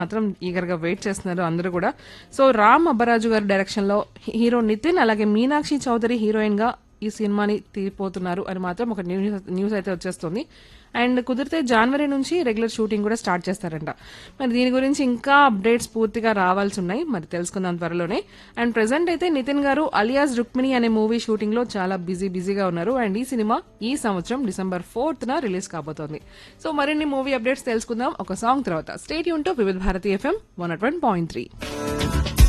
మాత్రం ఈగర్ గా వెయిట్ చేస్తున్నారు అందరూ కూడా సో రామ్ అబ్బరాజు గారి డైరెక్షన్ లో హీరో నితిన్ అలాగే మీనాక్షి చౌదరి హీరోయిన్ గా ఈ సినిమాని తీరిపోతున్నారు అని మాత్రం ఒక న్యూస్ న్యూస్ అయితే వచ్చేస్తుంది అండ్ కుదిరితే జనవరి నుంచి రెగ్యులర్ షూటింగ్ కూడా స్టార్ట్ చేస్తారంట మరి దీని గురించి ఇంకా అప్డేట్స్ పూర్తిగా రావాల్సి ఉన్నాయి మరి తెలుసుకుందాం త్వరలోనే అండ్ ప్రెసెంట్ అయితే నితిన్ గారు అలియాస్ రుక్మిణి అనే మూవీ షూటింగ్ లో చాలా బిజీ బిజీగా ఉన్నారు అండ్ ఈ సినిమా ఈ సంవత్సరం డిసెంబర్ ఫోర్త్ న రిలీజ్ కాబోతోంది సో మరిన్ని మూవీ అప్డేట్స్ తెలుసుకుందాం ఒక సాంగ్ తర్వాత స్టేట్ యూన్ to Vividh Bharati FM one point three